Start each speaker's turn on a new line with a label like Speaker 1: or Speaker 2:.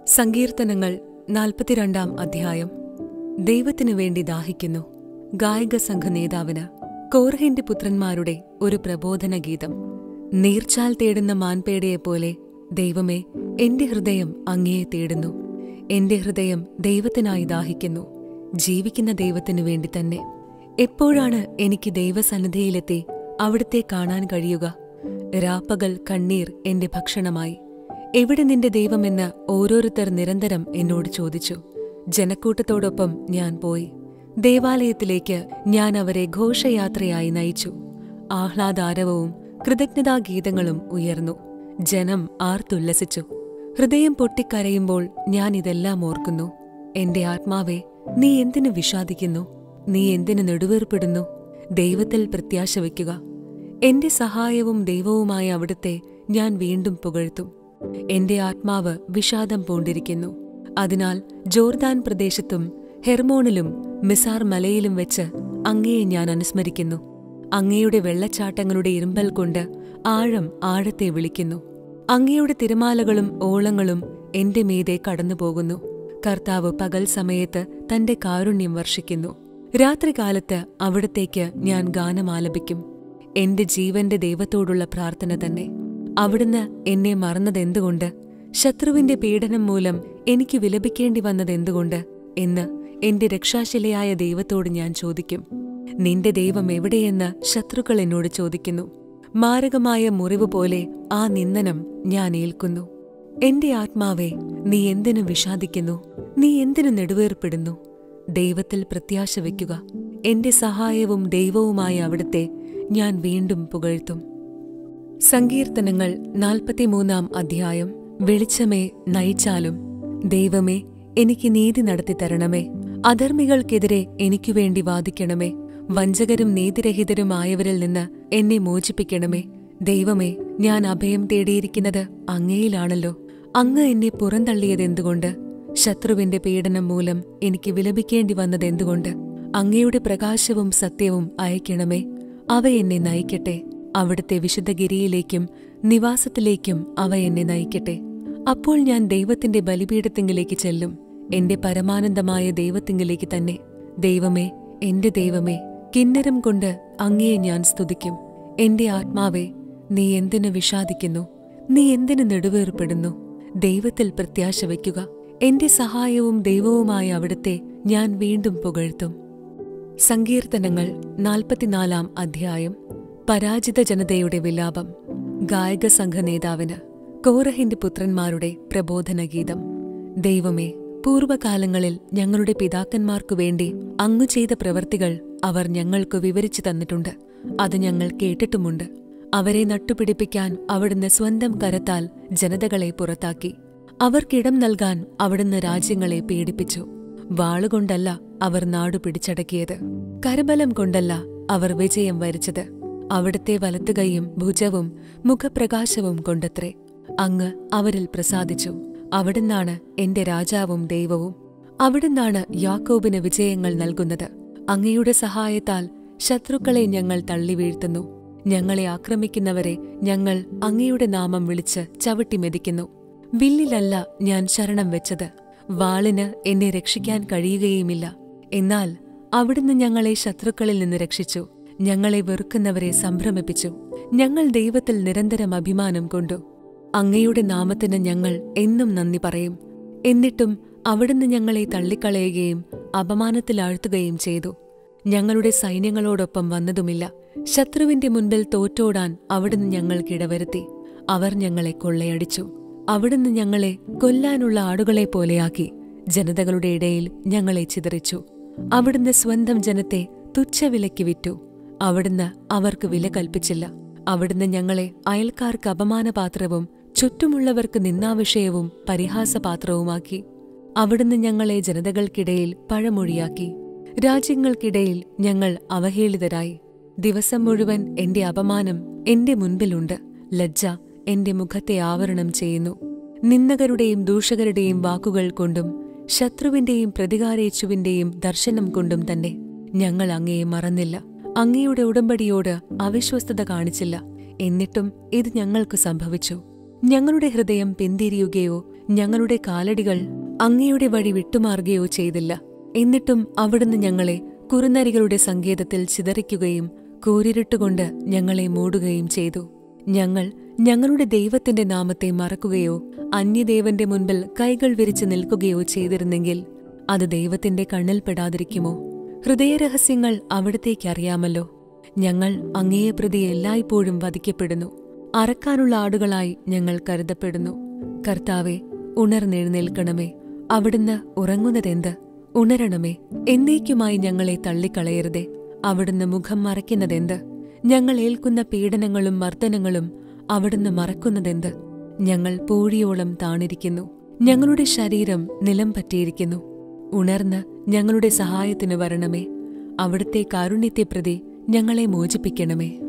Speaker 1: സങ്കീർത്തനങ്ങൾ നാൽപ്പത്തിരണ്ടാം അധ്യായം ദൈവത്തിനു വേണ്ടി ദാഹിക്കുന്നു ഗായക സംഘ നേതാവിന് കോർഹിന്റെ പുത്രന്മാരുടെ ഒരു പ്രബോധന ഗീതം നീർച്ചാൽ തേടുന്ന മാൻപേടയെപ്പോലെ ദൈവമേ എന്റെ ഹൃദയം അങ്ങയെ തേടുന്നു എന്റെ ഹൃദയം ദൈവത്തിനായി ദാഹിക്കുന്നു ജീവിക്കുന്ന ദൈവത്തിനു വേണ്ടി തന്നെ എപ്പോഴാണ് എനിക്ക് ദൈവസന്നിധിയിലെത്തി അവിടുത്തെ കാണാൻ കഴിയുക രാപ്പകൽ കണ്ണീർ എന്റെ ഭക്ഷണമായി എവിടെ നിന്റെ ദൈവമെന്ന് ഓരോരുത്തർ നിരന്തരം എന്നോട് ചോദിച്ചു ജനക്കൂട്ടത്തോടൊപ്പം ഞാൻ പോയി ദേവാലയത്തിലേക്ക് ഞാൻ അവരെ ഘോഷയാത്രയായി നയിച്ചു ആഹ്ലാദാരവവും കൃതജ്ഞതാഗീതങ്ങളും ഉയർന്നു ജനം ആർത്തുല്ലസിച്ചു ഹൃദയം പൊട്ടിക്കരയുമ്പോൾ ഞാൻ ഇതെല്ലാം ഓർക്കുന്നു എന്റെ ആത്മാവേ നീ എന്തിനു വിഷാദിക്കുന്നു നീ എന്തിനു നെടുവേർപ്പെടുന്നു ദൈവത്തിൽ പ്രത്യാശ വയ്ക്കുക എന്റെ സഹായവും ദൈവവുമായ അവിടുത്തെ ഞാൻ വീണ്ടും പുകഴ്ത്തും എന്റെ ആത്മാവ് വിഷാദം പൂണ്ടിരിക്കുന്നു അതിനാൽ ജോർദാൻ പ്രദേശത്തും ഹെർമോണിലും മിസാർ മലയിലും വെച്ച് അങ്ങയെ ഞാൻ അനുസ്മരിക്കുന്നു അങ്ങയുടെ വെള്ളച്ചാട്ടങ്ങളുടെ ഇരുമ്പൽ കൊണ്ട് ആഴം ആഴത്തെ വിളിക്കുന്നു അങ്ങയുടെ തിരമാലകളും ഓളങ്ങളും എന്റെ മീതെ കടന്നുപോകുന്നു കർത്താവ് പകൽ സമയത്ത് തന്റെ കാരുണ്യം വർഷിക്കുന്നു രാത്രികാലത്ത് അവിടത്തേക്ക് ഞാൻ ഗാനമാലപിക്കും എന്റെ ജീവന്റെ ദൈവത്തോടുള്ള പ്രാർത്ഥന തന്നെ അവിടുന്ന് എന്നെ മറന്നതെന്തുകൊണ്ട് ശത്രുവിന്റെ പീഡനം മൂലം എനിക്ക് വിലപിക്കേണ്ടി വന്നതെന്തുകൊണ്ട് എന്ന് എന്റെ രക്ഷാശിലയായ ദൈവത്തോട് ഞാൻ ചോദിക്കും നിന്റെ ദൈവം എവിടെയെന്ന് ശത്രുക്കൾ എന്നോട് ചോദിക്കുന്നു മാരകമായ മുറിവ് പോലെ ആ നിന്ദനം ഞാൻ ഏൽക്കുന്നു എന്റെ ആത്മാവേ നീ എന്തിനു വിഷാദിക്കുന്നു നീ എന്തിനു നെടുവേർപ്പെടുന്നു ദൈവത്തിൽ പ്രത്യാശ വയ്ക്കുക എന്റെ സഹായവും ദൈവവുമായ അവിടുത്തെ ഞാൻ വീണ്ടും പുകഴ്ത്തും സങ്കീർത്തനങ്ങൾ നാൽപ്പത്തിമൂന്നാം അധ്യായം വെളിച്ചമേ നയിച്ചാലും ദൈവമേ എനിക്ക് നീതി നടത്തി തരണമേ അധർമ്മികൾക്കെതിരെ എനിക്കു വേണ്ടി വാദിക്കണമേ വഞ്ചകരും നീതിരഹിതരുമായവരിൽ നിന്ന് എന്നെ മോചിപ്പിക്കണമേ ദൈവമേ ഞാൻ അഭയം തേടിയിരിക്കുന്നത് അങ്ങയിലാണല്ലോ അങ്ങ് എന്നെ പുറന്തള്ളിയതെന്തുകൊണ്ട് ശത്രുവിന്റെ പീഡനം മൂലം എനിക്ക് വിലപിക്കേണ്ടി വന്നതെന്തുകൊണ്ട് അങ്ങയുടെ പ്രകാശവും സത്യവും അയക്കണമേ അവ എന്നെ നയിക്കട്ടെ അവിടുത്തെ വിശുദ്ധഗിരിയിലേക്കും നിവാസത്തിലേക്കും അവ എന്നെ നയിക്കട്ടെ അപ്പോൾ ഞാൻ ദൈവത്തിന്റെ ബലിപീഠത്തിങ്കിലേക്ക് ചെല്ലും എന്റെ പരമാനന്ദമായ ദൈവത്തിങ്കിലേക്ക് തന്നെ ദൈവമേ എന്റെ ദൈവമേ കിന്നരം കൊണ്ട് അങ്ങയെ ഞാൻ സ്തുതിക്കും എന്റെ ആത്മാവേ നീ എന്തിനു വിഷാദിക്കുന്നു നീ എന്തിനു നെടുവേർപ്പെടുന്നു ദൈവത്തിൽ പ്രത്യാശ വയ്ക്കുക എന്റെ സഹായവും ദൈവവുമായ അവിടുത്തെ ഞാൻ വീണ്ടും പുകഴ്ത്തും സങ്കീർത്തനങ്ങൾ നാൽപ്പത്തിനാലാം അധ്യായം പരാജിത ജനതയുടെ വിലാപം ഗായക സംഘ നേതാവിന് കോറഹിന്റെ പുത്രന്മാരുടെ പ്രബോധന ഗീതം ദൈവമേ പൂർവകാലങ്ങളിൽ ഞങ്ങളുടെ പിതാക്കന്മാർക്കു വേണ്ടി അങ്ങു ചെയ്ത പ്രവൃത്തികൾ അവർ ഞങ്ങൾക്ക് വിവരിച്ചു തന്നിട്ടുണ്ട് അത് ഞങ്ങൾ കേട്ടിട്ടുമുണ്ട് അവരെ നട്ടുപിടിപ്പിക്കാൻ അവിടുന്ന് സ്വന്തം കരത്താൽ ജനതകളെ പുറത്താക്കി അവർക്കിടം നൽകാൻ അവിടുന്ന് രാജ്യങ്ങളെ പീഡിപ്പിച്ചു വാളുകൊണ്ടല്ല അവർ നാടു പിടിച്ചടക്കിയത് കരബലം കൊണ്ടല്ല അവർ വിജയം വരിച്ചത് അവിടുത്തെ വലത്തുകൈയും ഭുജവും മുഖപ്രകാശവും കൊണ്ടത്രേ അങ്ങ് അവരിൽ പ്രസാദിച്ചു അവിടുന്നാണ് എന്റെ രാജാവും ദൈവവും അവിടുന്നാണ് യാക്കോബിന് വിജയങ്ങൾ നൽകുന്നത് അങ്ങയുടെ സഹായത്താൽ ശത്രുക്കളെ ഞങ്ങൾ തള്ളിവീഴ്ത്തുന്നു ഞങ്ങളെ ആക്രമിക്കുന്നവരെ ഞങ്ങൾ അങ്ങയുടെ നാമം വിളിച്ച് ചവിട്ടി മെതിക്കുന്നു വില്ലിലല്ല ഞാൻ ശരണം വെച്ചത് വാളിന് എന്നെ രക്ഷിക്കാൻ കഴിയുകയുമില്ല എന്നാൽ അവിടുന്ന് ഞങ്ങളെ ശത്രുക്കളിൽ നിന്ന് രക്ഷിച്ചു ഞങ്ങളെ വെറുക്കുന്നവരെ സംഭ്രമിപ്പിച്ചു ഞങ്ങൾ ദൈവത്തിൽ നിരന്തരം അഭിമാനം കൊണ്ടു അങ്ങയുടെ നാമത്തിന് ഞങ്ങൾ എന്നും നന്ദി പറയും എന്നിട്ടും അവിടുന്ന് ഞങ്ങളെ തള്ളിക്കളയുകയും അപമാനത്തിലാഴ്ത്തുകയും ചെയ്തു ഞങ്ങളുടെ സൈന്യങ്ങളോടൊപ്പം വന്നതുമില്ല ശത്രുവിന്റെ മുൻപിൽ തോറ്റോടാൻ അവിടുന്ന് ഞങ്ങൾക്കിടവരുത്തി അവർ ഞങ്ങളെ കൊള്ളയടിച്ചു അവിടുന്ന് ഞങ്ങളെ കൊല്ലാനുള്ള ആടുകളെ പോലെയാക്കി ജനതകളുടെ ഇടയിൽ ഞങ്ങളെ ചിതറിച്ചു അവിടുന്ന് സ്വന്തം ജനത്തെ തുച്ഛവിലയ്ക്ക് വിറ്റു അവിടുന്ന് അവർക്ക് വില കൽപ്പിച്ചില്ല അവിടുന്ന് ഞങ്ങളെ അയൽക്കാർക്ക് അപമാനപാത്രവും ചുറ്റുമുള്ളവർക്ക് നിന്നാവിഷയവും പരിഹാസപാത്രവുമാക്കി അവിടുന്ന് ഞങ്ങളെ ജനതകൾക്കിടയിൽ പഴമൊഴിയാക്കി രാജ്യങ്ങൾക്കിടയിൽ ഞങ്ങൾ അവഹേളിതരായി ദിവസം മുഴുവൻ എന്റെ അപമാനം എന്റെ മുൻപിലുണ്ട് ലജ്ജ എന്റെ മുഖത്തെ ആവരണം ചെയ്യുന്നു നിന്ദകരുടെയും ദൂഷകരുടെയും വാക്കുകൾ കൊണ്ടും ശത്രുവിന്റെയും പ്രതികാരേച്ചുവിന്റെയും ദർശനം കൊണ്ടും തന്നെ ഞങ്ങൾ അങ്ങയെ മറന്നില്ല അങ്ങയുടെ ഉടമ്പടിയോട് അവിശ്വസ്തത കാണിച്ചില്ല എന്നിട്ടും ഇത് ഞങ്ങൾക്ക് സംഭവിച്ചു ഞങ്ങളുടെ ഹൃദയം പിന്തിരിയുകയോ ഞങ്ങളുടെ കാലടികൾ അങ്ങയുടെ വഴി വിട്ടുമാറുകയോ ചെയ്തില്ല എന്നിട്ടും അവിടുന്ന് ഞങ്ങളെ കുറുനരികളുടെ സങ്കേതത്തിൽ ചിതറിക്കുകയും കൂരിരുട്ടുകൊണ്ട് ഞങ്ങളെ മൂടുകയും ചെയ്തു ഞങ്ങൾ ഞങ്ങളുടെ ദൈവത്തിന്റെ നാമത്തെ മറക്കുകയോ അന്യദേവന്റെ മുൻപിൽ കൈകൾ വിരിച്ചു നിൽക്കുകയോ ചെയ്തിരുന്നെങ്കിൽ അത് ദൈവത്തിന്റെ കണ്ണിൽപ്പെടാതിരിക്കുമോ ഹൃദയരഹസ്യങ്ങൾ അവിടത്തേക്ക് അറിയാമല്ലോ ഞങ്ങൾ അങ്ങയെ പ്രതി എല്ലായ്പ്പോഴും വധിക്കപ്പെടുന്നു അറക്കാനുള്ള ആടുകളായി ഞങ്ങൾ കരുതപ്പെടുന്നു കർത്താവെ ഉണർന്നെഴുന്നേൽക്കണമേ അവിടുന്ന് ഉറങ്ങുന്നതെന്ത് ഉണരണമേ എന്നേക്കുമായി ഞങ്ങളെ തള്ളിക്കളയരുതേ അവിടുന്ന് മുഖം മറയ്ക്കുന്നതെന്ത് ഞങ്ങൾ ഏൽക്കുന്ന പീഡനങ്ങളും മർദ്ദനങ്ങളും അവിടുന്ന് മറക്കുന്നതെന്ത് ഞങ്ങൾ പൂഴിയോളം താണിരിക്കുന്നു ഞങ്ങളുടെ ശരീരം നിലം പറ്റിയിരിക്കുന്നു ഉണർന്ന് ഞങ്ങളുടെ സഹായത്തിന് വരണമേ അവിടുത്തെ കാരുണ്യത്തെ പ്രതി ഞങ്ങളെ മോചിപ്പിക്കണമേ